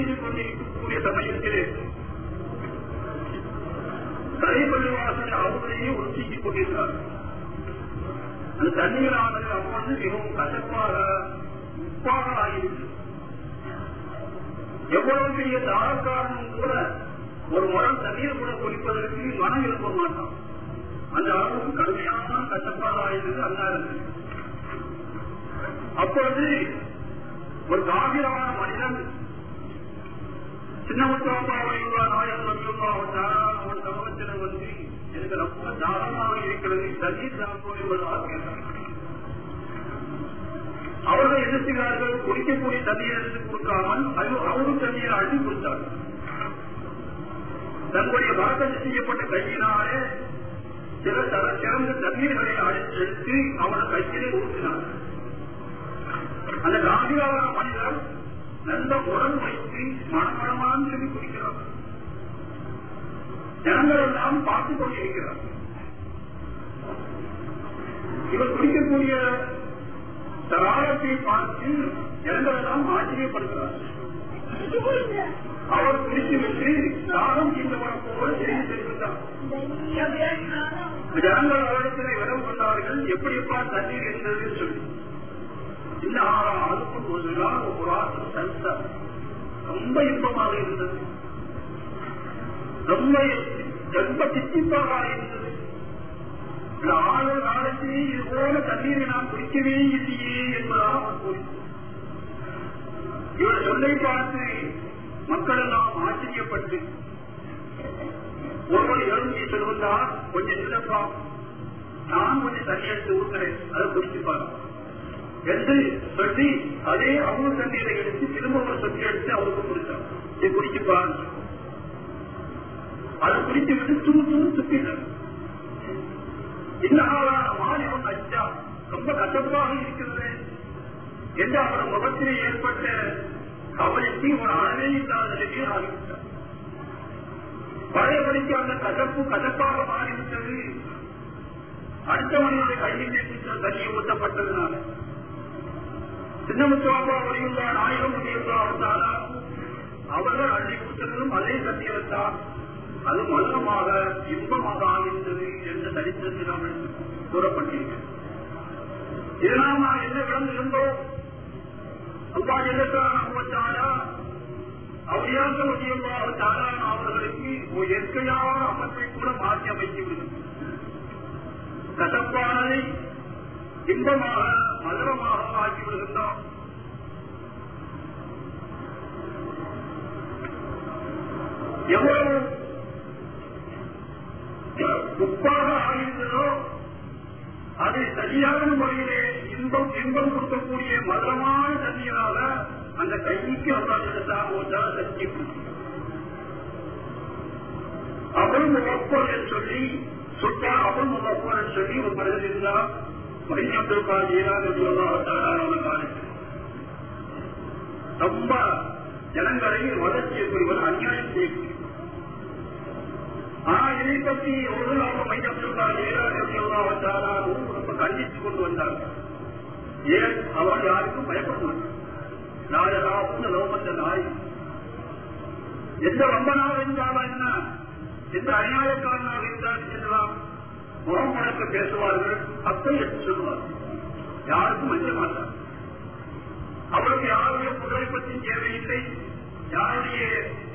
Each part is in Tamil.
செய்து கொண்டிருக்கக்கூடிய சமயத்திலே தலைப்பள்ளிவாசல் அவர்களையே ஒட்டிக்கிக் கொண்டிருக்கிறார் அந்த தண்ணீரானது அப்பொழுது மிகவும் கசப்பாக உப்பாக ஆகிவிட்டது எவ்வளவு பெரிய தாரக்காரனும் கூட ஒரு முறம் தண்ணீர் கூட குடிப்பதற்கு மனம் இருக்க மாட்டான் அந்த அளவுக்கு கடுமையான கஷ்டப்பாடு ஆயிருந்தது அன்னாருக்கு அப்பொழுது ஒரு காவிரமான மனிதன் சின்னமுத்தாப்பாவை நாயகம் அவன் சமூகத்தினர் வந்து எனக்கு ரொம்ப தாரமாக இருக்கிறது தண்ணீர் தாக்கம் என்பதாக கேட்டார் அவர்கள் என்ன செய்கிறார்கள் குடிக்கக்கூடிய தண்ணீர் எடுத்து கொடுக்காமல் அது அவரும் தண்ணீரை அள்ளி கொடுத்தார்கள் தன்னுடைய வழக்கம் செய்யப்பட்ட கையினாலே சில சிறந்த தண்ணீர்களை எடுத்து அவன கையிலே ஊற்றினார் அந்த காந்திராவான மனிதர் நல்ல உடல் வைத்து மனமளமான்னு சொல்லி குடிக்கிறார் ஜனங்கள் எல்லாம் பார்த்துக் கொண்டிருக்கிறார் இவர் குடிக்கக்கூடிய தாரத்தை பார்த்து ஜனங்கள் எல்லாம் ஆச்சரியப்படுகிறார் அவர் குடித்துவிட்டு தாரம் தீர்ந்தவன் போல செய்தி தெரிவித்தார் ஜனங்கள் அவரிடத்தில் விடம் கொண்டார்கள் எப்படிப்பா தண்ணீர் இருந்தது சொல்லி இந்த ஆறாம் அதுக்கும் ஒரு நாள் ஒரு ஆசம் சல்சா ரொம்ப இன்பமாக இருந்தது ரொம்ப ரொம்ப தித்திப்பாக இருந்தது ஆறு நாளைக்கு இது போல தண்ணீரை நாம் குடிக்கவே இல்லையே என்பதாக இவர் சொல்லை பார்த்து மக்கள் எல்லாம் ஆச்சரியப்பட்டு ஒருவர் எழுந்தி சொல்வதால் கொஞ்சம் சிறப்பா நான் கொஞ்சம் தண்ணி எடுத்து ஊத்துறேன் அதை குடிச்சுப்பார் என்று சொல்லி அதே அவங்க தண்ணீரை எடுத்து திரும்ப ஒரு சொத்தி எடுத்து அவருக்கு கொடுத்தார் இதை குடிச்சுப்பார் அதை குடித்து விட்டு தூள் தூள் துப்பினார் இன்னகாலான மாநிலம் அச்சா ரொம்ப கசப்பாக இருக்கிறது என்று அவர் முகத்திலே ஏற்பட்ட கவலைக்கு ஒரு அளவே இல்லாத நிலையில் ஆகிவிட்டார் பழையபடிக்கு அந்த கசப்பு கசப்பாக மாறிவிட்டது அடுத்தவனுடைய கையில் நேற்று தண்ணி ஊட்டப்பட்டதுனால சின்னமுத்துவாப்பா வரையுள்ள ஆயிரம் முடியுள்ளா அவர்கள் அள்ளி ஊட்டதும் அதே தண்ணீரத்தான் அது மதுரமாக இன்பமாக ஆகின்றது என்ற சரித்திரத்தில் அவள் கூறப்பட்டிருக்கிறது இதனால் நான் என்ன விளங்குகின்றோம் அல்லா ஜெல்லத்தாரா அவரியாக முடியுமா தாரான அவர்களுக்கு ஒரு இயற்கையான அமைப்பை கூட மாற்றி அமைத்து விடும் கசப்பானதை இன்பமாக மதுரமாக ஆக்கி விடுகின்றான் எவ்வளவு உப்பாக ஆகியிருந்ததோ அது சரியான முறையிலே இன்பம் இன்பம் கொடுக்கக்கூடிய மதுரமான தண்ணீராக அந்த கைக்கு அல்லாத சக்தி அவள் முகப்பர் என்று சொல்லி சுட்டா அவள் முகப்பர் என்று சொல்லி ஒரு மனிதர் இருந்தார் மணிநாட்டு காலத்தில் ரொம்ப ஜனங்களை வளர்ச்சியக்கூடியவர் அநியாயம் செய்யக்கூடிய ஆனா இதை பற்றி ஒரு நாள் மையத்திற்காக ரொம்ப கண்டித்து கொண்டு வந்தார்கள் ஏன் அவர் யாருக்கும் பயப்பட மாட்டார் நாயராவும் லோகத்த நாய் எந்த ரொம்ப நாள் இருந்தாலும் என்ன எந்த அநியாயக்காரனாக இருந்தால் செல்லலாம் முகம் முழக்க பேசுவார்கள் அத்தை எடுத்து சொல்லுவார்கள் யாருக்கும் மஞ்ச மாட்டார் அவருக்கு யாருடைய புகழை பற்றி தேவையில்லை யாருடைய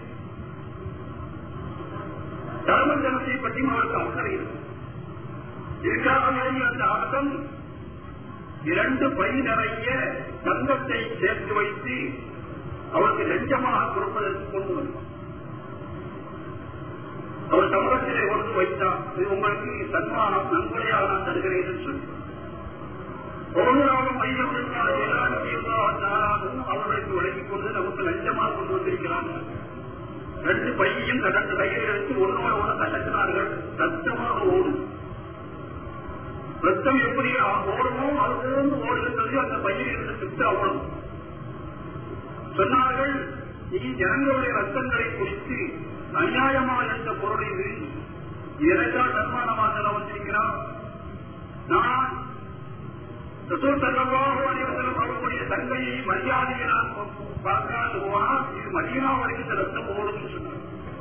தர்ம ஜனத்தை பற்றியும் அவருக்கு அக்கறை இருக்கு இதுக்காக அந்த அர்த்தம் இரண்டு பை நிறைய தங்கத்தை சேர்த்து வைத்து அவருக்கு லஞ்சமாக கொடுப்பதற்கு கொண்டு வந்தார் அவர் சமூகத்திலே கொண்டு வைத்தார் இது உங்களுக்கு சன்மானம் நன்கொடையாக நான் தருகிறேன் என்று சொல்லி ஒவ்வொரு மையம் அவர்களுக்கு விலகிக் கொண்டு நமக்கு லஞ்சமாக கொண்டு வந்திருக்கிறாங்க ரெண்டு பையையும் கடந்த கையில் எடுத்து ஒன்னோட ஒன்று கலக்கினார்கள் ரத்தமாக ஓடும் ரத்தம் எப்படி ஓடுமோ அது போன்று ஓடுகின்றது அந்த பையில் இருந்து சுத்த ஓடும் சொன்னார்கள் நீ ஜனங்களுடைய ரத்தங்களை குறித்து அநியாயமாக இருந்த பொருள் இது எனக்கால் தன்மானமாக வந்திருக்கிறான் நான் சதுர்த்தகமாக அனைவரும் வரக்கூடிய தங்கையை மரியாதையை நான் பார்க்காது போனா இது மதியனா வரைக்கும் இந்த ரத்தம் ஓடும்னு சொன்னார்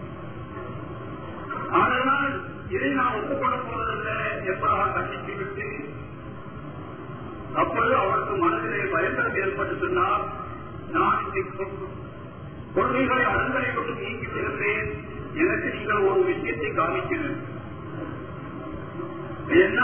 ஆனால் இதை நான் ஒப்புக்கொள்ள போவதில்லை என்பதாக கண்டித்து விட்டு அப்பொழுது அவருக்கு மனதிலே பயங்கரம் ஏற்பட்டு சொன்னார் நான் இந்த கொள்கைகளை அறந்தரை கொண்டு நீக்கி விடுகிறேன் எனக்கு நீங்கள் ஒரு விஷயத்தை காமிக்கிறேன் என்ன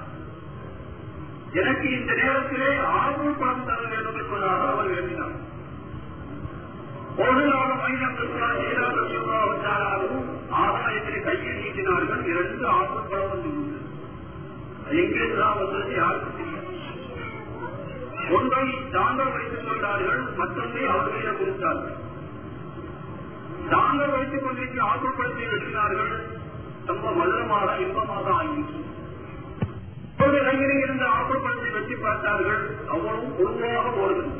எனக்கு இந்த நேரத்திலே ஆர்வம் பணம் தர வேண்டும் என்பதாக அவர் எழுதினார் ஒரு நாள் மையம் செய்தாலும் ஆதாயத்திலே கையில் நீட்டினார்கள் இரண்டு ஆர்வம் பணம் வந்து எங்கிருந்துதான் வந்தது யாருக்கும் தெரியாது ஒன்றை தாங்கள் வைத்துக் கொண்டார்கள் மற்றொன்றை அவர்களிடம் கொடுத்தார்கள் தாங்கள் வைத்துக் கொண்டிருக்கிற ஆக்குப்படத்தை எழுதினார்கள் ரொம்ப மதுரமாக இன்பமாக ஆகிவிட்டு ஒரு கையில் இருந்த ஆக்குப்படத்தை வெற்றி பார்த்தார்கள் அவ்வளவு பொதுவாக ஓடுகிறது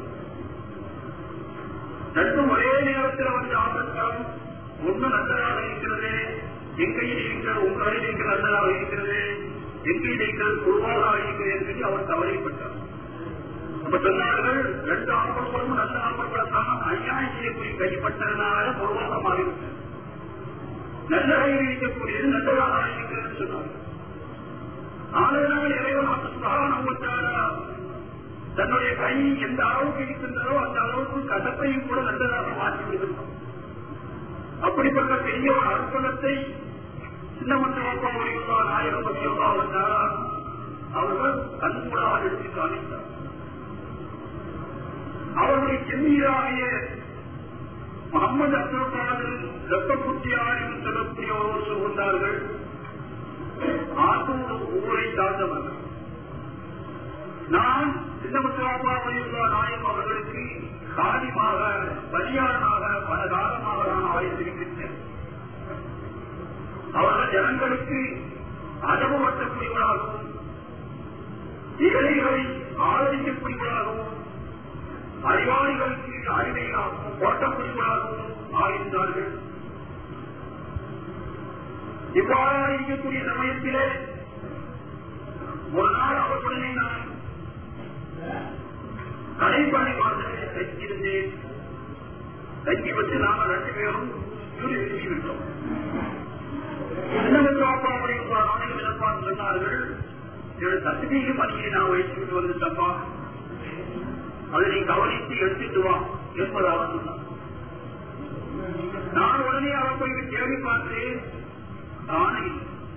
ரெண்டும் ஒரே நேரத்தில் வந்து ஆபத்தான் ஒன்று நல்லதாக இருக்கிறது எங்கையில் இருக்கிற உங்களில் இருக்கிற நல்லதாக இருக்கிறது எங்கையில் இருக்கிறது பொதுவாக இருக்கிறது என்று அவர் கவலைப்பட்டார் அப்ப சொன்னார்கள் ரெண்டு ஆப்பர்களும் நல்ல ஆப்பர்களத்தான் அநியாயம் செய்யக்கூடிய கைப்பட்டதுனால பொருளாக மாறிவிட்டது நல்ல கையில் இருக்கக்கூடியது நல்லதாக இருக்கிறது சொன்னார் ஆளுநர்கள் இறைவன் நம்ம தன்னுடைய கை எந்த அளவுக்கு இருக்கின்றதோ அந்த அளவுக்கு கசப்பையும் கூட நல்லதாக மாற்றி விடுகிறோம் அப்படிப்பட்ட பெரிய ஒரு அர்ப்பணத்தை சின்னமன்ற நாயகம் வந்தாரா அவர்கள் கண்கூடாக எடுத்து காணித்தார் அவருடைய செம்மீராகிய முகமது அப்துல் ரத்தக்குட்டியார் என்று சொல்லக்கூடிய ஒருவர் சொல்கின்றார்கள் ஆத்தூர் ஊரை சார்ந்தவர்கள் நான் சின்னமுத்திராபாவையுள்ள நாயம் அவர்களுக்கு காரியமாக பலியானாக பல காலமாக நான் ஆய்ந்திருக்கின்றேன் அவர்கள் ஜனங்களுக்கு அனுபவத்தக்கூடியவராகவும் ஏழைகளை ஆதரிக்கக்கூடியவராகவும் அறிவாளிகளுக்கு அறிவை ஓட்டக்கூடியவராகவும் ஆகின்றார்கள் இவ்வாறு இருக்கக்கூடிய சமயத்திலே ஒரு நாள் அவர்களுடனே நான் கடைப்பள்ளி வாசலில் தைச்சிருந்தேன் தைச்சி வச்சு நாங்கள் ரெண்டு பேரும் சூரிய விரும்பி விட்டோம் சொன்னார்கள் சத்துகையும் பணியை நான் வைத்துவிட்டு வந்துட்டப்பா அதை நீ கவனித்து எடுத்துட்டு வா என்பதாக சொன்னார் நான் உடனே அவர் போய் தேடி பார்த்தேன் நானே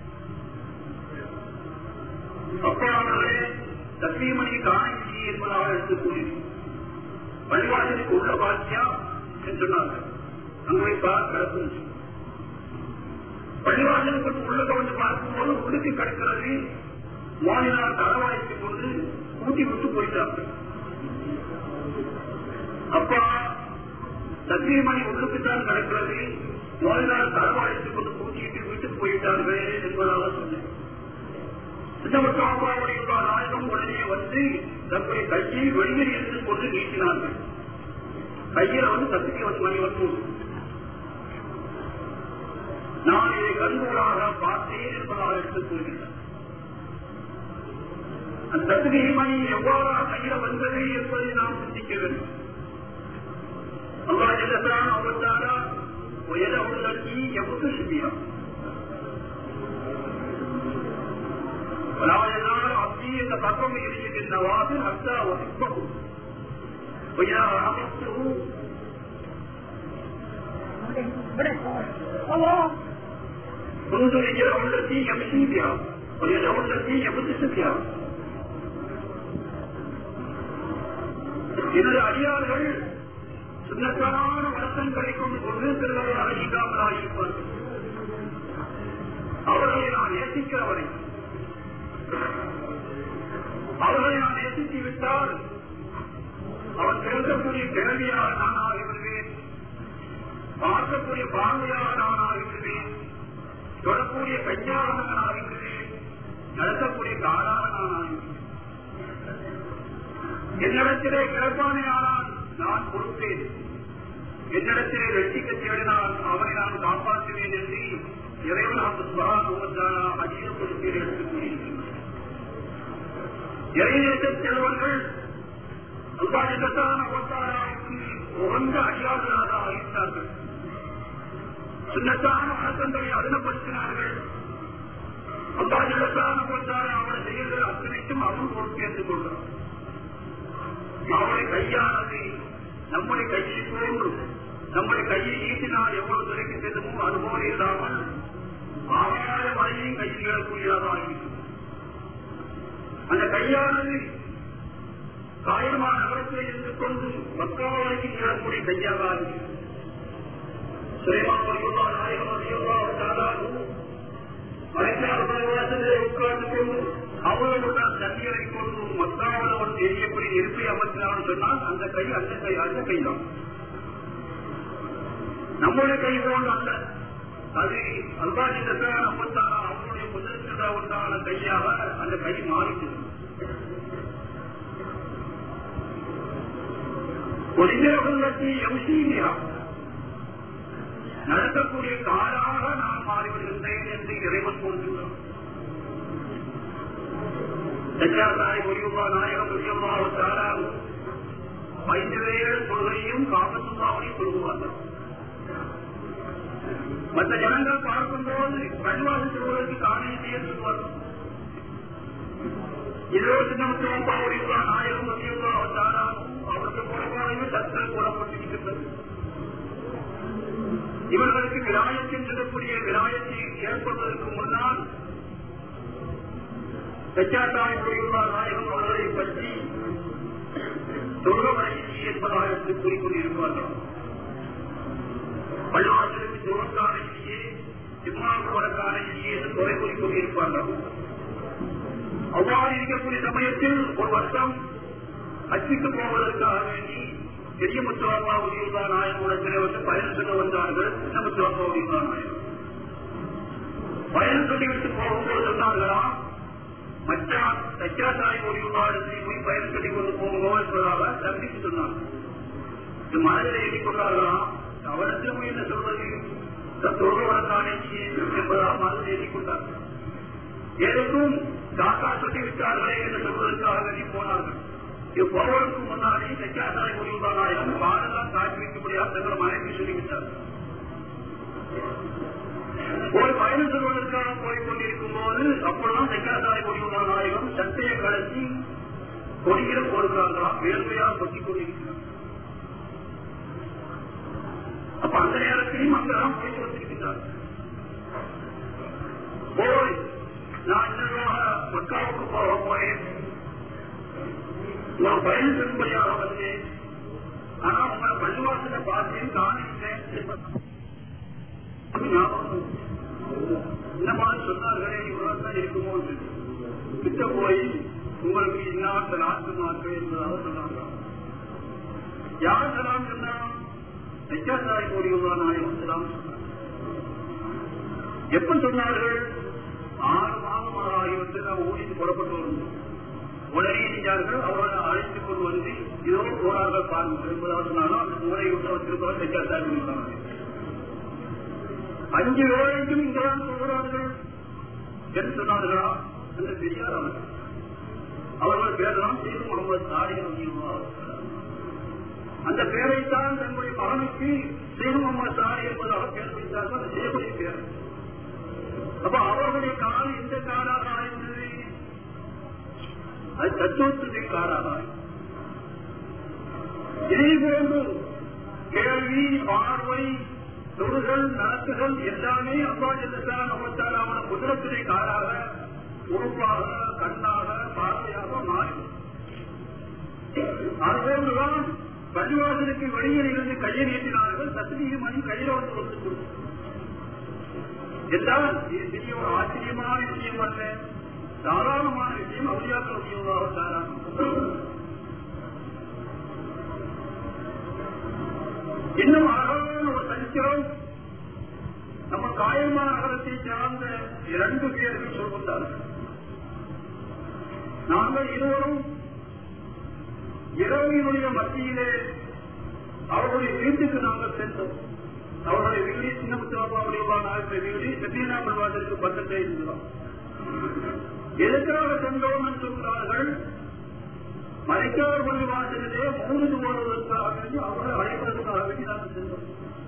அப்பொழுது சத்தியமணி காணிச்சி என்பதாக எடுத்துக் கூறினேன் பள்ளிவாசலுக்கு உள்ள பாக்கியா என்று சொன்னார்கள் அங்கே பார்க்கிறது பள்ளிவாசலுக்கு உள்ள வந்து பார்க்கும்போது உடுத்தி கிடக்கிறது மோனினால் தளவாய்த்துக் கொண்டு கூட்டி விட்டு போயிட்டார்கள் அப்பா சத்தியமணி உள்ளுக்குத்தான் கிடக்கிறது மோனினால் தளவாய்த்துக் கொண்டு கூட்டிட்டு வீட்டுக்கு போயிட்டார்கள் என்பதாக சொன்னேன் நாயகம் உடனே வந்து தன்னுடைய கையை வெளியில் இருந்து கொண்டு நீட்டினார்கள் கையில வந்து சத்துக்கு வந்து மணி வந்து நான் இதை கண்கூடாக பார்த்தேன் என்பதாக எடுத்துக் கூறுகிறேன் அந்த சத்துகை மணி எவ்வாறு கையில வந்தது என்பதை நாம் சிந்திக்க வேண்டும் அல்லா ஜெல்லத்தான் அவத்தாரா உயர உள்ளி எவ்வளவு சித்தியா ولا يزال عبدي يتقرب الي بالنوافل حتى احبه واذا عرفته انظر الى التي يمشي بها واليد التي يبتس بها எனது அடியார்கள் சுண்ணத்தான வழக்கங்களை கொண்டு கொண்டு செல்வதாக இல்லாமலாக இருப்பார்கள் அவர்களை நான் நேசிக்கிறவரை அவர்களை நான் நேசித்து விட்டால் அவன் பேசக்கூடிய கிழவியாக நான் ஆகிவிடுவேன் பார்க்கக்கூடிய பார்வையாக நான் ஆகிவிடுவேன் தொடக்கூடிய கையாக நான் ஆகிவிடுவேன் நடத்தக்கூடிய காலாக நான் ஆகிவிடுவேன் என்னிடத்திலே கிளப்பானே ஆனால் நான் கொடுப்பேன் என்னிடத்திலே வெற்றிக்க தேடினால் அவனை நான் காப்பாற்றுவேன் என்று இறைவன் அதிக பொறுப்பில் எடுத்துக் கூறியிருக்கின்றனர் இறைநேச செல்வர்கள் அல்லாஹான உகந்த அடியார்களாக ஆகிட்டார்கள் சின்னத்தான வழக்கங்களை அதனப்படுத்தினார்கள் அல்லாஜலத்தான கொண்டார அவனை செயல்கள் அத்தனைக்கும் அவன் பொறுப்பேற்றுக் கொண்டான் அவனை கையானது நம்முடைய கையை போன்று நம்முடைய கையை ஈட்டினால் எவ்வளவு துறைக்கு செல்லுமோ அதுபோல இல்லாமல் ஆகாய மழையும் கையில் விடக்கூடியதாக ஆகிவிட்டது அந்த கையானது காயமான நகரத்தை இருந்து கொண்டு மக்காவளைக்கு நிகழக்கூடிய கையாக ஆகிவிட்டது சுலைமான் நாயகம் அதிகமாக மலைக்காலத்திலே உட்கார்ந்து கொண்டு அவர்களுடன் தண்ணீரை கொண்டு மக்காவளவன் எரியக்கூடிய நெருப்பை அமர்த்தினான்னு சொன்னால் அந்த கை அந்த கை அந்த கைதான் நம்முடைய கை போன்று அல்ல அது அல்பாஜி தசான அம்மத்தான அவனுடைய முதலுக்கு உண்டான கையாக அந்த கை மாறிட்டு ஒளிஞர்களுக்கு எம்சீனியா நடக்கக்கூடிய காலாக நான் மாறிவிடுகின்றேன் என்று இறைவன் கூறுகின்றான் தச்சாதாய் ஒளியுமா நாயகம் ஒளியுமா தாராகும் ஐந்து பேர் கொள்கையும் காமத்துமாவையும் சொல்லுவார்கள் மற்ற ஜனங்கள் பார்க்கும்போது கண்வாசி சொல்வதற்கு காணியை சொல்வார்கள் இருபத்தி நமக்கு ஒளியுமா நாயகம் ஒளியுமா தாராகும் அவருக்கு குறைபாடையும் சத்தல் கூறப்பட்டிருக்கின்றது இவர்களுக்கு விராயத்தில் சொல்லக்கூடிய விராயத்தை ஏற்படுவதற்கு முன்னால் பெச்சாட்டாய் கூறியுள்ளார் நாயகம் அவர்களை பற்றி தொழுவரையில் என்பதாக கூறிக்கொண்டிருப்பார்கள் பள்ளிவாசலுக்கு தொழுக்காலையிலேயே சிம்மாசுவரக்காலையிலேயே என்று குறை கூறிக்கொண்டிருப்பார்கள் அவ்வாறு இருக்கக்கூடிய சமயத்தில் ஒரு வருஷம் அச்சுக்கு போவதற்காக வேண்டி பெரிய முத்துவாப்பா உதயதா நாயகத்தில் வந்து பயணம் சொல்ல வந்தார்கள் சின்ன முத்துவாப்பா உதயதா நாயகம் பயணம் சொல்லிவிட்டு போகும்போது சொன்னார்களாம் மச்சான் சச்சாசாய் உதயதாரத்தில் போய் பயணம் சொல்லி கொண்டு போகும்போது என்பதாக தம்பிக்கு சொன்னார் இது மனதில் எண்ணிக்கொண்டார்களாம் அவருக்கு போய் என்ன சொல்றது தொழுவதற்கான என்பதாக மனதில் எண்ணிக்கொண்டார் எதற்கும் தாத்தா சொல்லிவிட்டார்களே என்று சொல்வதற்காக வேண்டி போனார்கள் போவதற்கு முன்னாடி சச்சாசாய் உதயதாராயம் பாடலாம் காட்சி வைக்கும்படியாக தங்களை மனைவி சொல்லிவிட்டார் ஒரு பயணம் செல்வதற்காக போய்கொண்டிருக்கும் போது அப்பொழுதுதான் சச்சாசாய் உதயதாராயகம் சட்டையை கலத்தி கொடியில போடுகிறார்களாம் வேர்வையால் கொட்டிக் கொண்டிருக்கிறார் அப்ப அந்த நேரத்திலையும் அங்கெல்லாம் போயிட்டு வந்திருக்கிறார் போய் நான் இன்னமாக மக்காவுக்கு போக போறேன் நான் பயணம் செல்லும்படியாக வந்தேன் ஆனா உங்களை பள்ளிவாசல பார்த்தேன் காணிட்டேன் இந்த மாதிரி சொன்னார்களே இவ்வளவு தான் இருக்குமோ கிட்ட போய் உங்களுக்கு இன்னாத்த நாட்டு மாற்று என்பதாக சொன்னாங்க யார் சலாம் சொன்னா நிச்சாசாய் கூறியுள்ள நாயகம் சலாம் சொன்னார் எப்ப சொன்னார்கள் ஆறு மாதமாக ஆகியவற்றை நான் ஊழித்து புறப்பட்டு வந்தோம் உடனே செஞ்சார்கள் அவர்களை அழைத்துக் கொண்டு வந்து இதோ போனார்கள் பாருங்கள் என்பதாக சொன்னாலும் அந்த மூளை விட்டு வச்சிருக்கிறோம் நிச்சாசாய் கூறியுள்ளார்கள் அஞ்சு வேளைக்கும் இங்கதான் சொல்கிறார்கள் என்று சொன்னார்களா என்று தெரியாது அவர்கள் அவர்கள் பேரெல்லாம் செய்து முகமது சாரிகள் அந்த பேரைத்தான் தன்னுடைய மகனுக்கு செய்து முகமது சாரி என்பதாக பேர் வைத்தார்கள் அந்த செய்யக்கூடிய பேர் அப்ப அவர்களுடைய கால் எந்த காலாக ஆய்ந்தது அது தத்துவத்தின் காலாக ஆய்ந்தது இதே போன்று கேள்வி பார்வை தொடுகள் நடத்துகள் எல்லாமே அப்பா செல்லத்தான் அவத்தால் அவன குதிரத்தினை காலாக உறுப்பாக கண்ணாக பார்வையாக மாறும் அதுபோன்றுதான் பள்ளிவாசலுக்கு வெளியில் இருந்து கையை நீட்டினார்கள் தஸ்மீக மணி கையில வந்து வந்து எல்லாம் இது பெரிய ஒரு ஆச்சரியமான விஷயம் அல்ல தாராளமான விஷயம் அவளியாக்கள் விஷயமாக தாராளம் இன்னும் அழகான ஒரு சரித்திரம் நம்ம காயமா நகரத்தை சார்ந்த இரண்டு பேர்கள் சொல்கின்றார்கள் நாங்கள் இருவரும் இரவினுடைய மத்தியிலே அவர்களுடைய வீட்டுக்கு நாங்கள் சென்றோம் அவர்களுடைய வீடு சின்னமுத்தாபாவுடைய நாயகருடைய வீடு செட்டியனாமல் வாசலுக்கு பக்கத்தே இருந்தோம் எதற்காக சென்றோம் என்று சொல்கிறார்கள் மறைக்கார் பள்ளி வாசலிலே மூன்று போடுவதற்காக வேண்டி அவரை அழைப்பதற்காக வேண்டி நாங்கள் சென்றோம்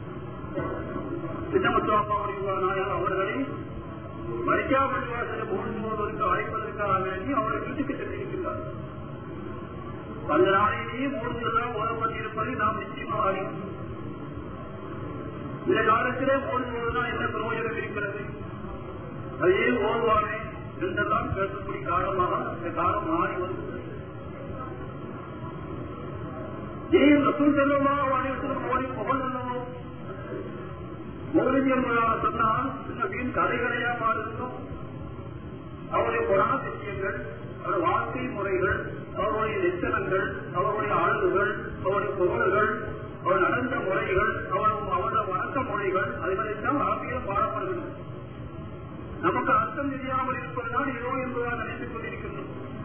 சின்னமத்துவா நாயர் அவர்களை மறைக்கா பள்ளி வாசலை மூன்று போடுவதற்கு அழைப்பதற்காக வேண்டி அவரை வீட்டுக்கு சென்றிருக்கிறார் அந்த நாளிலேயே மூன்று எல்லாம் ஓதப்பட்டிருப்பதை நாம் நிச்சயமாக அறிவோம் இந்த காலத்திலே ஓடுவதுதான் என்ன பிரயோஜனம் இருக்கிறது அதையே ஓடுவானே என்றெல்லாம் கேட்கக்கூடிய காலமாக இந்த காலம் மாறி வருகிறது ஏன் ரசூல் செல்லவா வாணியத்தில் ஓடி புகழ் செல்லவோ மோதி என்பதாக சொன்னால் சின்ன வீண் கதைகளையா மாறிருக்கும் அவருடைய குணாதிசயங்கள் அவர் வாழ்க்கை முறைகள் அவருடைய லட்சணங்கள் அவருடைய அழகுகள் அவருடைய புகழ்கள் அவர் நடந்த முறைகள் அவர் அவருடைய வணக்க முறைகள் அதுகளெல்லாம் அரபியில் பாடப்படுகிறது நமக்கு அர்த்தம் தெரியாமல் இருப்பதுதான் ஏதோ என்பதாக நினைத்துக் கொண்டிருக்கின்றோம்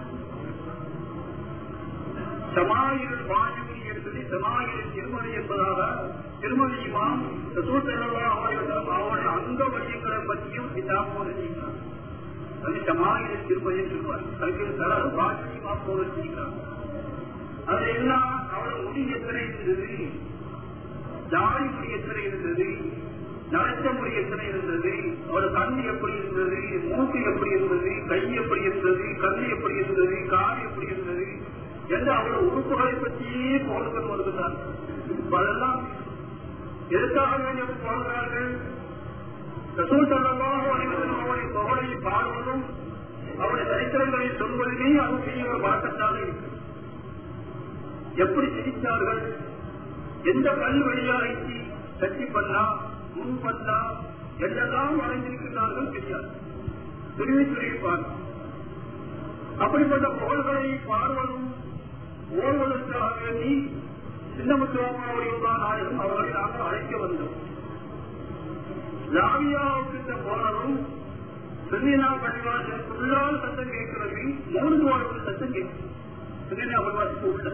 சமாயில் வாயுமி என்பது சமாயில் திருமதி என்பதாக திருமதி இமாம் அவருடைய அங்க வழியங்களை பற்றியும் கிதாபோடு செய்கிறார் அது சமாயில் திருமதி சொல்வார் அதுக்கு தர வாயுமி மாப்போடு செய்கிறார் அது எல்லாம் அவருடைய முடி எத்தனை இருந்தது தாடி முடி எத்தனை இருந்தது நலத்த முடி எத்தனை இருந்தது அவரோட கண் எப்படி இருந்தது மூக்கு எப்படி இருந்தது கை எப்படி இருந்தது கண் எப்படி இருந்தது கால் எப்படி இருந்தது என்று அவரோட உறுப்புகளை பற்றியே போடுகள் வருகிறார் அதெல்லாம் எதற்காக வேண்டிய போடுகிறார்கள் ரசூட்டமாக அனைவரும் அவருடைய புகழை பாடுவதும் அவருடைய சரித்திரங்களை சொல்வதுமே அது பெரிய ஒரு வழக்கத்தாக இருக்கு எப்படி சிரித்தார்கள் எந்த கல் வழியாகி சக்தி பண்ணா முன் பண்ணா என்றெல்லாம் வளைந்திருக்கிறார்கள் தெரியாது துருவி துருவிப்பார் அப்படிப்பட்ட புகழ்களை பார்வதும் ஓர்வதற்காக வேண்டி சின்னமுத்துவமாக நாயகம் அவர்களை நாங்கள் அழைக்க வந்தோம் ஜாவியாவுக்கு போனதும் சென்னினா பள்ளிவாசலுக்குள்ளால் சத்தம் கேட்கிறது மூன்று வாரத்தில் சத்தம் கேட்கும் சென்னினா பள்ளிவாசலுக்கு உள்ள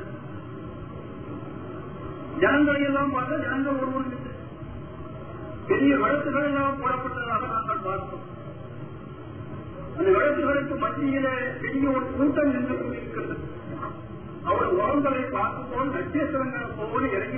ஜனங்களை எல்லாம் பார்த்தா ஜனங்கள் ஒருவர் பெரிய வழக்குகள் எல்லாம் போடப்பட்டதாக நாங்கள் பார்த்தோம் அந்த வழக்குகளுக்கு மத்தியில பெரிய ஒரு கூட்டம் நின்று கொண்டிருக்கிறது அவர் உரங்களை பார்க்கும் போது நட்சத்திரங்கள் போல இறங்கி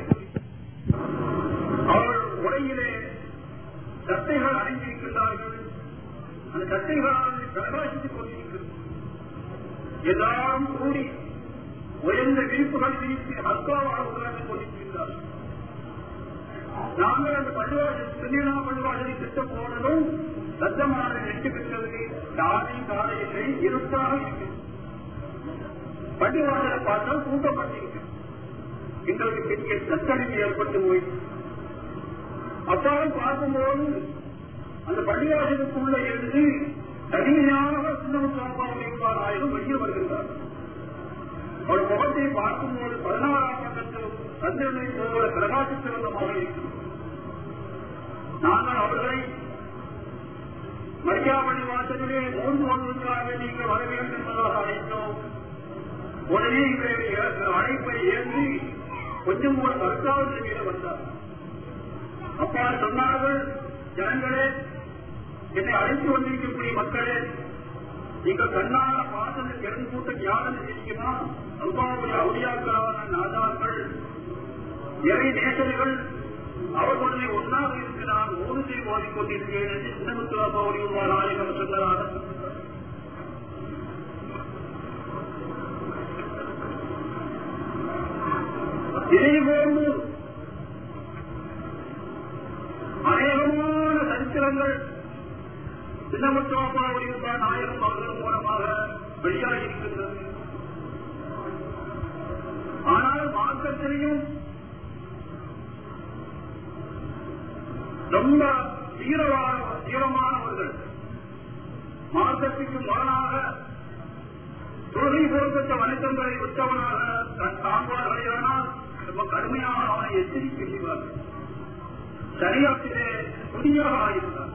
அவர் உடையிலே சட்டைகள் அணிந்திருக்கிறார்கள் அந்த சட்டைகளால் பிரகாசித்துக் கொண்டிருக்கிறது எல்லாரும் கூடி உயர்ந்த விரிப்புகள் விரித்து அத்வாவாக உட்கார்ந்து கொண்டிருக்கிறார்கள் நாங்கள் அந்த பள்ளிவாசல் திருநீனா பள்ளிவாசலை திட்ட போனதும் சத்தமான வெற்றி பெற்றது காலை காலையிலே இருட்டாக இருக்கிறது பள்ளிவாசலை பார்த்தால் கூட்டப்பட்டிருக்கு எங்களுக்கு பெரிய சத்தடிப்பு ஏற்பட்டு போய் அப்பாவும் பார்க்கும்போது அந்த பள்ளிவாசலுக்குள்ள இருந்து தனியாக சின்னமுத்தாப்பாவுடைய ஆயிரம் வெளியே வருகின்றார் அவர் முகத்தை பார்க்கும்போது பதினாறாம் பக்கத்தில் சந்திரனை போல பிரகாசித்திருந்தமாக இருக்கிறது நாங்கள் அவர்களை மரியாதை வாசலிலே மூன்று ஒன்றுக்காக நீங்கள் வர வேண்டும் என்பதாக அழைத்தோம் உடனே இவருடைய அழைப்பை ஏந்தி கொஞ்சம் கூட கருத்தாவது மீது வந்தார் அப்பா சொன்னார்கள் ஜனங்களே என்னை அழைத்து வந்திருக்கக்கூடிய மக்களே நீங்கள் கண்ணால பார்த்தது கிழங்கு கூட்ட ஞானம் தெரியுமா அல்பாவுடைய அவுளியாக்களான நாதாக்கள் இறை நேசர்கள் அவர்களுடைய ஒன்றாக இருக்கு நான் ஊருத்தை ஓடிக்கொண்டிருக்கிறேன் என்று சின்னமுத்துவாவுடைய நாயகம் சொன்னதாக இதேபோன்று அநேகமான சரித்திரங்கள் சின்னமுத்துவாவுடைய நாயகம் அவர்கள் மூலமாக வெளியாகியிருக்கின்றது ஆனால் மார்க்கத்திலையும் ரொம்ப தீரமான தீரமானவர்கள் மார்க்கத்துக்கு முரணாக தொழுகை பொருத்தத்த வணக்கங்களை விட்டவனாக தன் காண்பார்களானால் ரொம்ப கடுமையாக அவனை எச்சரிக்கை செய்வார்கள் சரியாத்திலே துணியாக ஆயிருந்தார்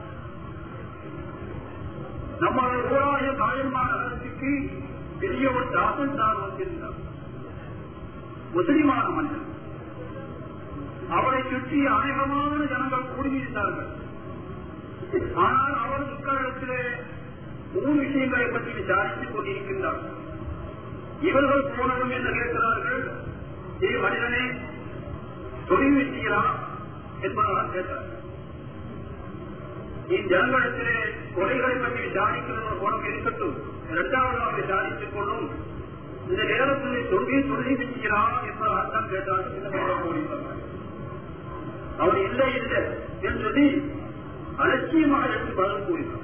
நம்மளோட ஊராய காயமானவர்களுக்கு பெரிய ஒரு தாசன் தான் வந்திருந்தார் முஸ்லிமான மனிதன் அவரை சுற்றி அநேகமான ஜனங்கள் கூடியிருந்தார்கள் ஆனால் அவர் முக்காலத்திலே மூணு விஷயங்களை பற்றி விசாரித்துக் கொண்டிருக்கின்றார் இவர்கள் போனதும் என்ன கேட்கிறார்கள் ஏ மனிதனே தொழில் வெற்றியா என்பதாக கேட்டார்கள் இஜனங்களிடத்திலே கொலைகளை பற்றி விசாரிக்கிறது போனம் இருக்கட்டும் இரண்டாவதாக விசாரித்துக் கொள்ளும் இந்த நேரத்தில் தொழில் தொழில் வெற்றியா என்பதாக தான் கேட்டார்கள் அவர் இல்லை இல்லை என்று சொல்லி அலட்சியமாக எடுத்து பதில் கூறினார்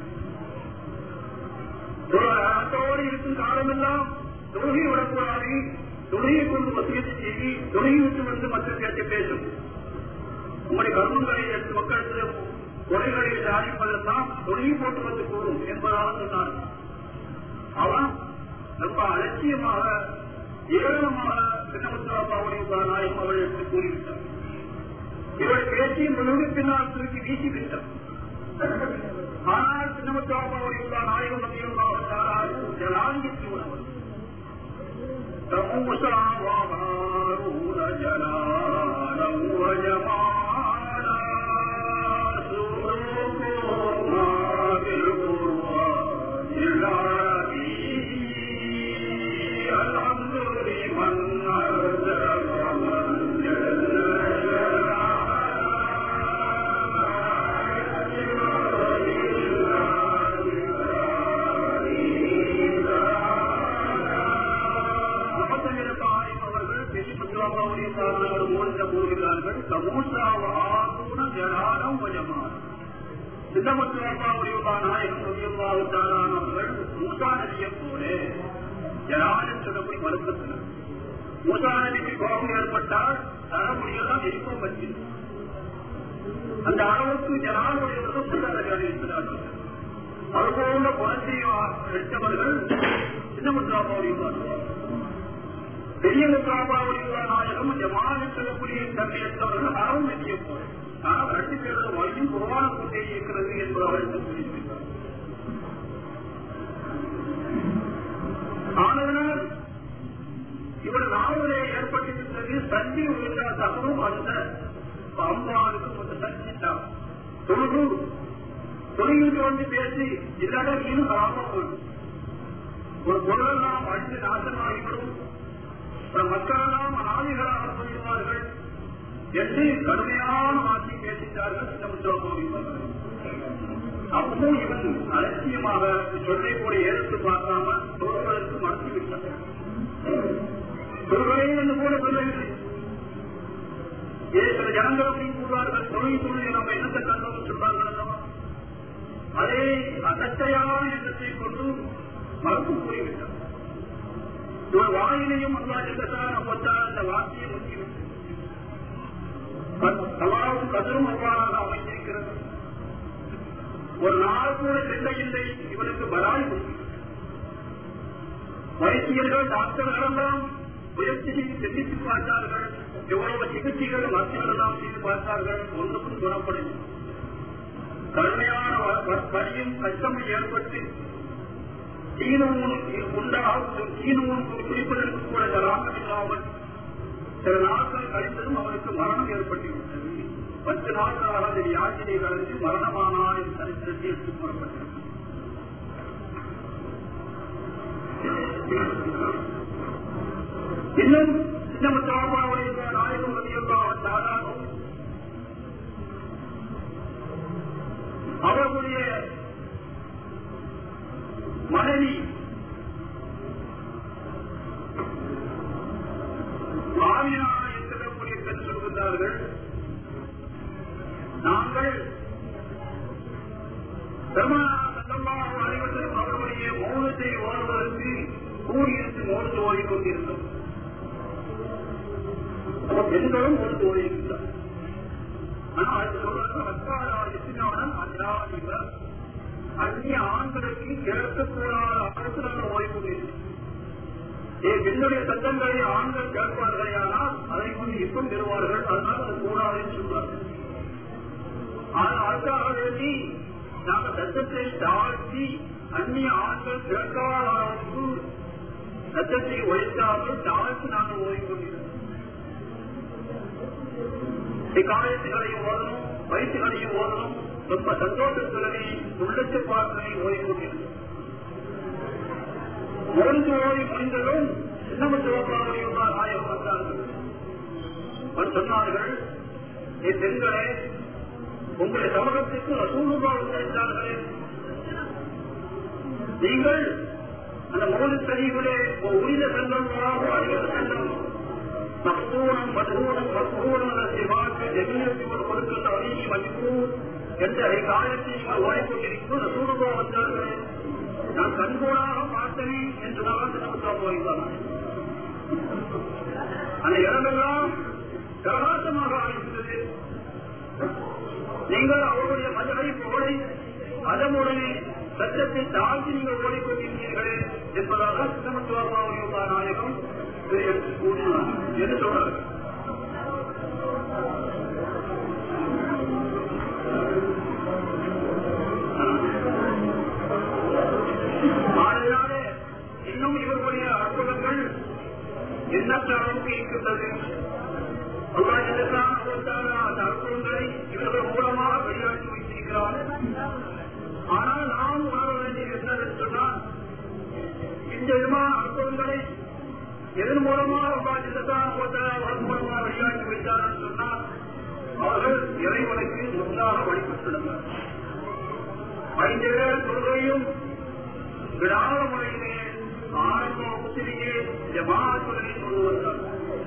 அத்தோடு இருக்கும் காலமெல்லாம் தொழுகை விடக்கூடாது தொழுகை கொண்டு வசியத்தை செய்தி தொழுகை விட்டு வந்து மக்கள் கேட்டு பேசும் உங்களுடைய கர்மங்களை எடுத்து மக்களுக்கு கொலைகளை சாதிப்பதெல்லாம் தொழுகை போட்டு வந்து கூறும் என்பதாக சொன்னார் அவன் ரொம்ப அலட்சியமாக ஏராளமாக சின்னமுத்தாவுடைய நாயகம் அவள் எடுத்து கூறிவிட்டார் இவள் பேசி முழுவதும் பின்னால் தூக்கி வீசிவிட்டார் ஆனால் சின்னமுத்தாவுடைய நாயகம் மத்தியும் ஜனாதிபதி உணவு موسى وهارون جلالا وجمالا سلوكهما بالقرآن العربي الحمد لمن أرسل من جل கூறுகிறார்கள் சமூசாவான ஜனாலம் வஜமானம் சின்னமுத்துவர்கள் மூசா நதியை போல ஜனாலம் சொல்லப்படி மறுக்கத்தினர் மூசா நதிக்கு கோபம் ஏற்பட்டால் தரமுடியெல்லாம் எரிப்பம் பற்றி அந்த அளவுக்கு ஜனாலுடையவர்கள் சொல்லார்கள் இருக்கிறார்கள் அதுபோல குணத்தையும் எடுத்தவர்கள் சின்னமுத்துவாபாவுடைய பெரிய முத்தாபாவுடைய நாயகம் ஜமானம் சொல்லக்கூடிய தன்மையற்றவர்கள் அறம் வெற்றிய போல ஆனால் ரெண்டு பேரோட வழியும் குரவான கொண்டே இருக்கிறது என்பது அவருக்கு புரிந்திருக்கிறார் ஆனதனால் இவர் நாவலே ஏற்பட்டிருக்கிறது சந்தி உள்ள தகவலும் அந்த அம்மாவுக்கு கொஞ்சம் சந்தித்தான் தொழுகு தொழுகிட்டு வந்து பேசி இல்லாத இன்னும் காரணம் போடும் ஒரு பொருளெல்லாம் அழிந்து நாசமாகிவிடும் மக்களெல்லாம் அனாதிகளாக சொல்லுவார்கள் என்று கடுமையான வார்த்தை பேசிட்டார்கள் அப்போ இவன் அலட்சியமாக சொல்லை கூட எடுத்து பார்க்காம சொல்வதற்கு மறுத்து விட்டார் சொல்வதே என்று கூட சொல்லவில்லை சில ஜனங்கள் அப்படின்னு கூறுவார்கள் தொழில் தொழிலை நம்ம என்னத்தை கண்டோம் சொல்றார்கள் அதே அசட்டையான எண்ணத்தை கொண்டு மறுப்பு கூறிவிட்டார் ஒரு வாயிலையும் அல்லாஹ் அப்பத்தான் அந்த வார்த்தையை முக்கியம் சவாவும் கதரும் அவ்வாறாக அமைந்திருக்கிறது ஒரு நாள் கூட செல்ல இல்லை இவனுக்கு பலாய் வைத்தியர்கள் டாக்டர்கள் எல்லாம் முயற்சி செய்து சிந்தித்து பார்த்தார்கள் எவ்வளவு சிகிச்சைகள் மருத்துவர்கள் எல்லாம் செய்து பார்த்தார்கள் ஒன்றுக்கும் குணப்படும் கடுமையான வழியும் கஷ்டமும் ஏற்பட்டு சீனமும் உண்டாகும் சீனமும் குடிப்பதற்கு கூட தராமல் இல்லாமல் சில நாட்கள் கழித்ததும் அவனுக்கு மரணம் ஏற்பட்டுவிட்டது பத்து நாட்களாக அந்த யாத்திரை கலந்து மரணமானார் என்று சரித்திரத்தில் எடுத்துக் கூறப்பட்டது இன்னும் சின்ன தாபாவுடைய நாயகம் மதியல்லாவன் தாராகவும் அவர்களுடைய மனைவி மாமியா எத்தக்கூடிய பெண் சொல்கிறார்கள் நாங்கள் பெருமானார் அனைவரும் அவர்களுடைய மௌனத்தை ஓடுவதற்கு கூடியிருந்து மோர்ந்து ஓடிக்கொண்டிருந்தோம் பெண்களும் மோர்ந்து ஓடியிருக்கிறார் ஆனால் சொல்றாங்க அந்நிய ஆண்களுக்கு கேட்கக்கூடாத அரசுடன் ஓய்வுள்ளது பெண்ணுடைய சட்டங்களை ஆண்கள் கேட்பார்களே ஆனால் அதை கொண்டு இப்பம் பெறுவார்கள் அதனால் அது கூடாது என்று சொல்றார்கள் ஆனால் அதுக்காக வேண்டி நாங்கள் சட்டத்தை தாழ்த்தி அந்நிய ஆண்கள் கேட்காத அளவுக்கு சட்டத்தை ஒழிக்காமல் தாழ்த்தி நாங்கள் ஓய்வு கொண்டிருக்கிறோம் காயத்துகளையும் ஓதணும் வயிற்றுகளையும் ஓதணும் ரொம்ப சந்தோஷத்துடனே உள்ளத்து பார்க்கலை ஓய்வு கொண்டிருக்கிறோம் ஓய்ந்து ஓடி முடிந்ததும் சின்னம சிவபாவையும் ஆயிரம் வந்தார்கள் அவர் சொன்னார்கள் என் பெண்களே உங்களுடைய சமூகத்திற்கு அசூழ்வாக கிடைத்தார்களே நீங்கள் அந்த மோதி பதிவுகளே உரித செல்லம் அறிவு செல்லம் மக்தூனம் மதுகூனம் மக்தூனம் சிவாக்கு ஜமீனத்தில் கொடுக்கின்ற அறிவி மதிப்பு என்ற காலத்தில் நீங்கள் ஓடிக்கொண்டிருக்கும் சூடுகோ வந்தார்களே நான் கண்கூடாக பார்த்தேன் என்று நான் சின்னமுத்தா போய்தான் அந்த இடமெல்லாம் பிரகாசமாக ஆகின்றது நீங்கள் அவருடைய மதுரை புகழை அதனுடனே சட்டத்தை தாழ்த்தி நீங்கள் ஓடிக்கொண்டிருக்கிறீர்களே என்பதாக சின்னமத்துவா நாயகம் கூறினார் என்று சொல்றார் ஆகையாலே இன்னும் இவர்களுடைய அற்புதங்கள் எண்ணற்ற அளவுக்கு இருக்கின்றது அந்த அற்புதங்களை இவர்கள் மூலமாக வெளியாட்டி வைத்திருக்கிறார் ஆனால் நாம் உணர வேண்டியது என்னவென்று சொன்னால் இந்த விதமான அற்புதங்களை எதன் மூலமாக மூலமாக வெளியாட்டி வைத்தார் என்று சொன்னால் அவர்கள் இறைவனுக்கு முன்னாக வழிபட்டுள்ளனர் ஐந்து பேர் கொள்கையும் விடாத முறையிலே ஆரம்ப உத்திரியே ஜமாத்துடனே கொண்டு வந்தார்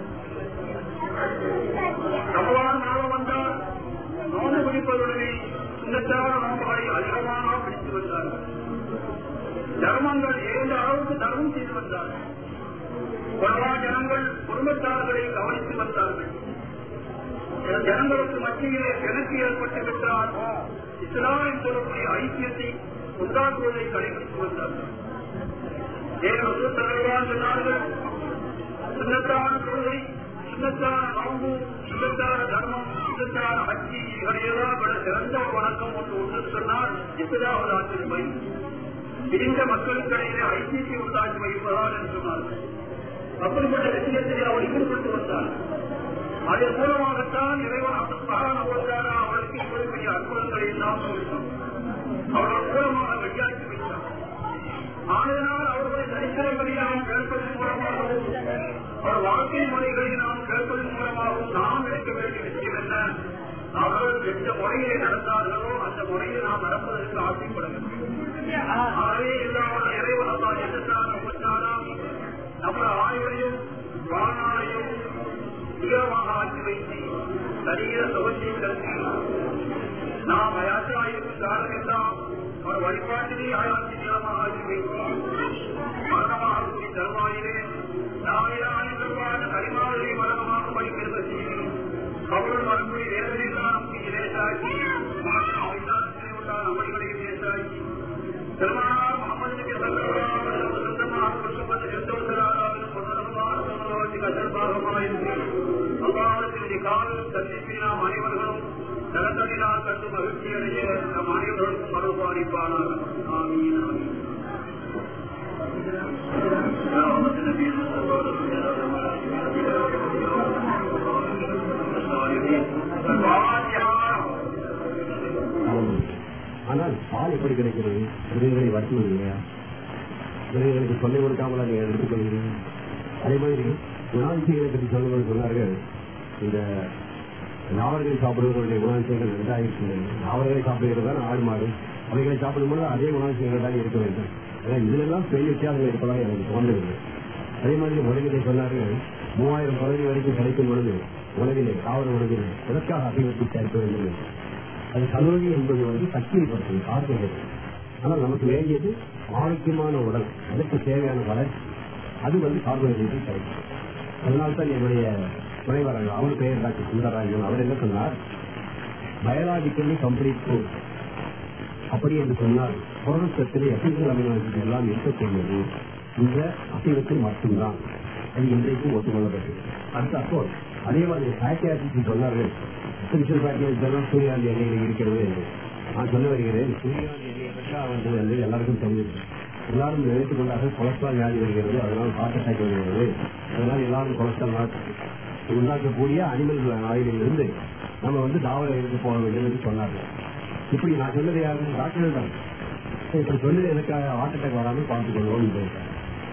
ரமலான் மாதம் வந்தால் நோன்பு பிடிப்பதுடனே சுண்ணத்தான நோன்புகளை அதிகமாக பிடித்து வந்தார்கள் தர்மங்கள் ஏழு அளவுக்கு தர்மம் செய்து வந்தார்கள் கொலவா ஜனங்கள் குடும்பத்தார்களை கவனித்து வந்தார்கள் சில ஜனங்களுக்கு மத்தியிலே கிணக்கு ஏற்பட்டு விட்டால் இஸ்லாம் சொல்லக்கூடிய ஐக்கியத்தை உண்டாக்குவதை கடைபிடித்து வந்தார்கள் ஏழு தலைவராக சொன்னார்கள் சுண்ணத்தான கொள்கை சுண்ணத்தான நோம்பு சுண்ணத்தான தர்மம் சுண்ணத்தான அச்சி இவரையெல்லாம் விட சிறந்த ஒரு வணக்கம் ஒன்று ஒன்று சொன்னால் இஸ்லாவது ஆட்சி வை பிரிந்த மக்களுக்கிடையிலே ஐக்கியத்தை உண்டாக்கி வைப்பதால் என்று சொன்னார்கள் அப்படிப்பட்ட விஷயத்தை அவர் ஈடுபட்டு வந்தார் அதன் மூலமாகத்தான் இறைவன் அவர்களுக்கு இவ்வளவு பெரிய அற்புதங்களை எல்லாம் சொல்லிட்டோம் அவர்கள் மூலமாக வெளியாக்கி வைத்தார் ஆகையினால் அவர்களை சரித்திரங்களை நாம் கேட்பதன் மூலமாகவும் அவர் வாழ்க்கை முறைகளை நாம் கேட்பதன் மூலமாகவும் நாம் எடுக்க வேண்டிய விஷயம் என்ன அவர்கள் எந்த முறையிலே நடந்தார்களோ அந்த முறையை நாம் நடப்பதற்கு ஆசைப்பட வேண்டும் ஆகவே இல்லாமல் இறைவனால் எதிர்த்தான ஒன்றானால் நம்ம ஆய்வையும் வாழ்நாளையும் தீவிரமாக ஆக்கி வைத்து சரீர சுகத்தை கருதி நாம் அயாத்திராயிருக்கும் காலம் எல்லாம் அவர் வழிபாட்டிலே ஆயாத்தி நிலமாக ஆக்கி வைத்து மரணமாக கூறி தருவாயிலே நாவிலான கரிமாவளி மரணமாக படிக்கிறது செய்து கபுள் மறுபடி வேதனைதான் நமக்கு இலேசாக்கி உண்டான அமளிகளையும் லேசாக்கி பெருமானார் முகமது நபி ஸல்லல்லாஹு அலைஹி வஸல்லம் குடும்பத்தை எந்தவொரு கொண்டதற்கு அசல்பாகமாயிருந்து அல்லாஹ்வின் காலம் சந்திப்பை நாம் அனைவர்களும் தனத்தனினால் கண்டு மகிழ்ச்சி அடைய நம் அனைவருக்கும் மறுபு அளிப்பானார் ஆமீன் ஆமீன் ஆனால் பால் எப்படி கிடைக்கிறது மிருகங்களை வறுத்துவது இல்லையா மிருகங்களுக்கு சொல்லை கொடுக்காமல் அதை எடுத்துக்கொள்கிறீங்க அதே மாதிரி குணாதிசயங்களை பற்றி சொல்லும்போது சொன்னார்கள் இந்த நாவல்களை சாப்பிடுவதனுடைய குணாதிசயங்கள் ரெண்டாயிரத்தி நாவல்களை சாப்பிடுகிறது தான் ஆடு மாடு அவைகளை சாப்பிடும்போது அதே குணாதிசயங்கள் தான் இருக்க வேண்டும் ஏன்னா இதுல எல்லாம் பெரிய வித்தியாசங்கள் இருப்பதாக எனக்கு தோன்றவில்லை அதே மாதிரி உலகிலே சொன்னார்கள் மூவாயிரம் பதவி வரைக்கும் கிடைக்கும் பொழுது உலகிலே தாவர உலகில் எதற்காக அபிவிருத்தி சேர்க்க வேண்டும் என்று. அது கல்லூரி என்பது வந்து சக்தியை பொறுத்தது கார்போஹைட்ரேட் ஆனால் நமக்கு வேண்டியது ஆரோக்கியமான உடல் அதற்கு தேவையான வளர்ச்சி அது வந்து கார்போஹைட்ரேட் கிடைக்கும் அதனால தான் என்னுடைய துணைவரங்கள் அவர் பெயர் டாக்டர் சுந்தரராஜன் அவர் என்ன சொன்னார் பயாலாஜிக்கலி கம்ப்ளீட் ஃபுட் அப்படி என்று சொன்னால் புரதத்திலே எசென்சியல் அமினோ ஆசிட் எல்லாம் இருக்கக்கூடியது இந்த அசைவத்தில் மட்டும்தான் அது இன்றைக்கும் ஒத்துக்கொள்ளப்பட்டது அடுத்த அப்போ அதே மாதிரி ஃபேட்டி ஆசிட் சொன்னார்கள் எசென்சியல் ஃபேட்டி ஆசிட் எல்லாம் சூரியாந்தி எண்ணெயில் இருக்கிறது என்று நான் சொல்ல வருகிறேன் சூரியாந்தி எண்ணெயை பற்றா வந்து வந்து எல்லாருக்கும் தெரியுது எல்லாரும் நினைத்துக் கொண்டார்கள் கொலஸ்ட்ரால் வியாதி வருகிறது அதனால் ஹார்ட் அட்டாக் வருகிறது அதனால் எல்லாரும் கொலஸ்ட்ரால் உண்டாக்கக்கூடிய அனிமல் ஆயிலில் இருந்து நம்ம வந்து தாவர இருந்து போக வேண்டும் என்று சொன்னார்கள் இப்படி நான் சொன்னது யாரு டாக்டர் தான் இப்படி சொன்னது எனக்காக ஹார்ட் அட்டாக் வராமல் பார்த்துக் கொள்வோம்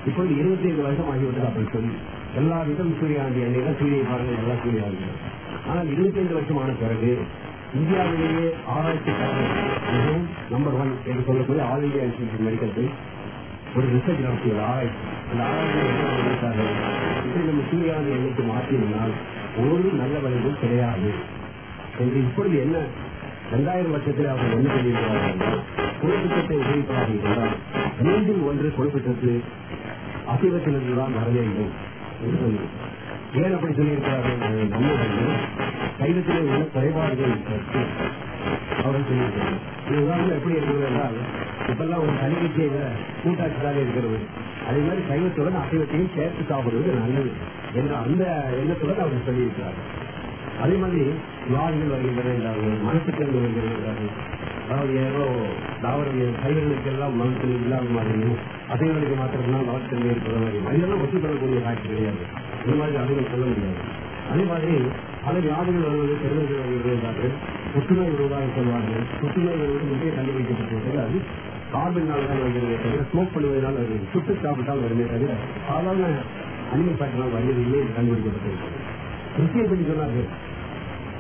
இப்பொழுது இருபத்தி ஐந்து வருஷம் ஆகிவிட்டது அப்படி சொல்லி எல்லா விதம் சூரியாண்டி எண்ணெய் சூரிய பாருங்கள் எல்லாம் சூரியாண்டி ஆனால் இருபத்தி ஐந்து வருஷம் ஆன பிறகு இந்தியாவிலேயே ஆராய்ச்சி மிகவும் நம்பர் ஒன் என்று சொல்லக்கூடிய ஆல் இந்தியா இன்ஸ்டியூட் மெடிக்கல் ஒரு ரிசர்ச் நடத்தியது ஆராய்ச்சி அந்த ஆராய்ச்சி என்ன பண்ணியிருக்கார்கள் இப்படி நம்ம சூரியாண்டி எண்ணிக்கை மாற்றினால் ஒரு நல்ல விளைவும் கிடையாது என்று இப்பொழுது என்ன இரண்டாயிரம் வருஷத்தில் அவர்கள் என்ன சொல்லியிருக்கிறார்கள் என்றால், கொழுப்பிட்டத்தை உபயோகிப்பதாக இருந்தால் மீண்டும் ஒன்று கொழுப்பிட்டத்து அசைவத்திலிருந்து தான் வர வேண்டும் என்று சொல்லியிருக்கிறார் ஏன் அப்படி சொல்லியிருக்கிறார்கள் என்பதை நம்ம வந்து சைவத்திலே உள்ள குறைபாடுகள் பற்றி அவர்கள் சொல்லியிருக்கிறார்கள் இது உதாரணம் எப்படி இருக்கிறது என்றால் இப்பெல்லாம் ஒரு தனிக்கட்சியை விட கூட்டாட்சியாக இருக்கிறது அதே மாதிரி சைவத்துடன் அசைவத்தையும் சேர்த்து சாப்பிடுவது நல்லது என்ற அந்த எண்ணத்துடன் அவர்கள் சொல்லியிருக்கிறார்கள் அதே மாதிரி வியாதிகள் வருகின்றன என்றார்கள் மனசுக்கள் வருகிறது என்றார்கள் அதாவது ஏதோ தாவரவியல் சைவர்களுக்கு எல்லாம் மனத்தில் இல்லாத மாதிரியும் அசைவர்களுக்கு மாத்திரம்தான் மனத்தன்மை இருக்கிற மாதிரி இதெல்லாம் ஒத்துக்கொள்ளக்கூடிய காட்சி கிடையாது இந்த மாதிரி அதுகள் சொல்ல முடியாது அதே மாதிரி பல வியாதிகள் வருவது பெருமைகள் வருகிறது என்றார்கள் புற்றுநோய் வருவதாக சொல்வார்கள் புற்றுநோய் வருவது முக்கிய கண்டுபிடிக்கப்பட்டிருக்கிறது அது கார்பனால் தான் வருகிறது தவிர ஸ்மோக் பண்ணுவதனால் வருகிறது சுட்டு சாப்பிட்டால் வருமே தவிர சாதாரண அனிமல் ஃபேக்டரால் வருவது இல்லை என்று கண்டுபிடிக்கப்பட்டிருக்கிறது ருசியை பற்றி சொன்னார்கள்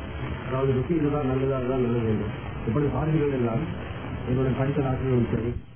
அதாவது ருசி இதுதான் நல்லதா அதுதான் நல்லது என்று இப்படி பார்க்கிறீர்கள் என்றால் என்னுடைய படித்த ஆசிரியர்களும் சரி